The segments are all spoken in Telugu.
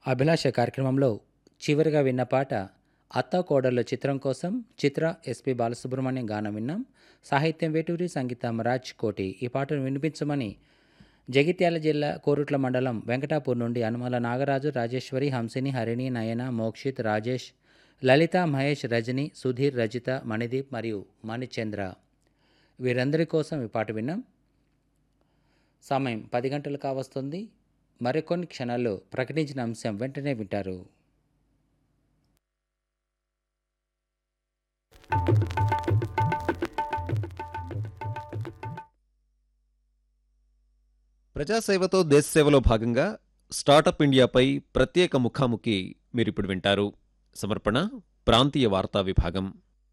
అభిలాష కార్యక్రమంలో చివరిగా విన్న పాట అత్త కోడళ్ళ చిత్రం కోసం చిత్ర ఎస్పి బాలసుబ్రహ్మణ్యం గానం విన్నాం సాహిత్యం వేటూరి సంగీతం రాజ్ కోటి ఈ పాటను వినిపించమని జగిత్యాల జిల్లా కోరుట్ల మండలం వెంకటాపూర్ నుండి అనుమల నాగరాజు రాజేశ్వరి హంసిని హరిణి నయన మోక్షిత్ రాజేష్ లలిత మహేష్ రజని సుధీర్ రజిత మణిదీప్ మరియు మణిచంద్ర వీరందరి కోసం ఈ పాట విన్నాం సమయం పది గంటలు కావస్తుంది మరికొన్ని క్షణాల్లో ప్రకటించిన అంశం వెంటనే వింటారు ప్రజాసేవతో దేశసేవలో భాగంగా స్టార్టప్ ఇండియాపై ప్రత్యేక ముఖాముఖి మీరిప్పుడు వింటారు సమర్పణ ప్రాంతీయ వార్తా విభాగం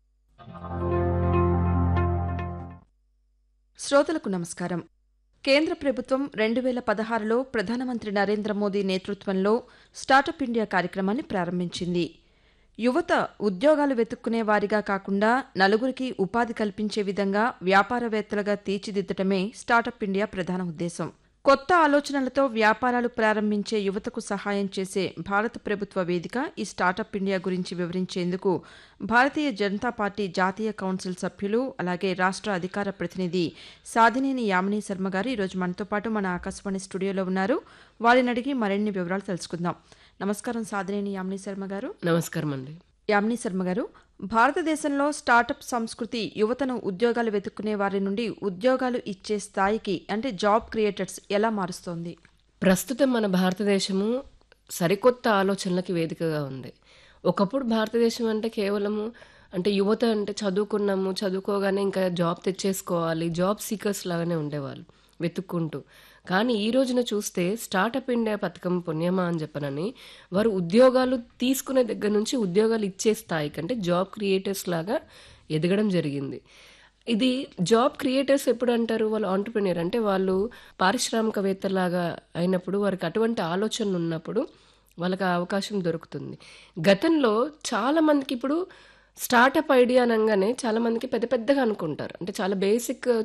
శ్రోతలకు నమస్కారం కేంద్ర ప్రభుత్వం రెండు వేల పదహారులో ప్రధానమంత్రి నరేంద్ర మోదీ నేతృత్వంలో స్టార్టప్ ఇండియా కార్యక్రమాన్ని ప్రారంభించింది యువత ఉద్యోగాలు వెతుక్కునే వారిగా కాకుండా నలుగురికి ఉపాధి కల్పించే విధంగా వ్యాపారవేత్తలుగా తీర్చిదిద్దటమే స్టార్టప్ ఇండియా ప్రధాన ఉద్దేశం కొత్త ఆలోచనలతో వ్యాపారాలు ప్రారంభించే యువతకు సహాయం చేసే భారత ప్రభుత్వ వేదిక ఈ స్టార్టప్ ఇండియా గురించి వివరించేందుకు భారతీయ జనతా పార్టీ జాతీయ కౌన్సిల్ సభ్యులు అలాగే రాష్ట్ర అధికార ప్రతినిధి సాధినేని యామిని శర్మ గారు ఈరోజు మనతో పాటు మన ఆకాశవాణి స్టూడియోలో ఉన్నారు వారిని అడిగి మరిన్ని వివరాలు తెలుసుకుందాం నమస్కారం సాధినేని యామిని శర్మ గారు నమస్కారం అండి యామిని శర్మ గారు భారతదేశంలో స్టార్టప్ సంస్కృతి యువతను ఉద్యోగాలు వెతుక్కునే వారి నుండి ఉద్యోగాలు ఇచ్చే స్థాయికి అంటే జాబ్ క్రియేటర్స్ ఎలా మారుస్తోంది ప్రస్తుతం మన భారతదేశము సరికొత్త ఆలోచనలకి వేదికగా ఉంది ఒకప్పుడు భారతదేశం అంటే కేవలము అంటే యువత అంటే చదువుకున్నాము చదువుకోగానే ఇంకా జాబ్ తెచ్చేసుకోవాలి జాబ్ సీకర్స్ లాగానే ఉండేవాళ్ళు వెతుక్కుంటూ కానీ ఈ రోజున చూస్తే స్టార్టప్ ఇండియా పథకం పుణ్యమా అని చెప్పనని వారు ఉద్యోగాలు తీసుకునే దగ్గర నుంచి ఉద్యోగాలు ఇచ్చే స్థాయికి అంటే జాబ్ క్రియేటర్స్ లాగా ఎదగడం జరిగింది ఇది జాబ్ క్రియేటర్స్ ఎప్పుడు అంటారు వాళ్ళు ఆంటర్ప్రినియర్ అంటే వాళ్ళు పారిశ్రామికవేత్తలాగా అయినప్పుడు వారికి అటువంటి ఆలోచనలు ఉన్నప్పుడు వాళ్ళకి ఆ అవకాశం దొరుకుతుంది గతంలో చాలా మందికి ఇప్పుడు స్టార్టప్ ఐడియా అనగానే చాలా మందికి పెద్ద పెద్దగా అనుకుంటారు అంటే చాలా బేసిక్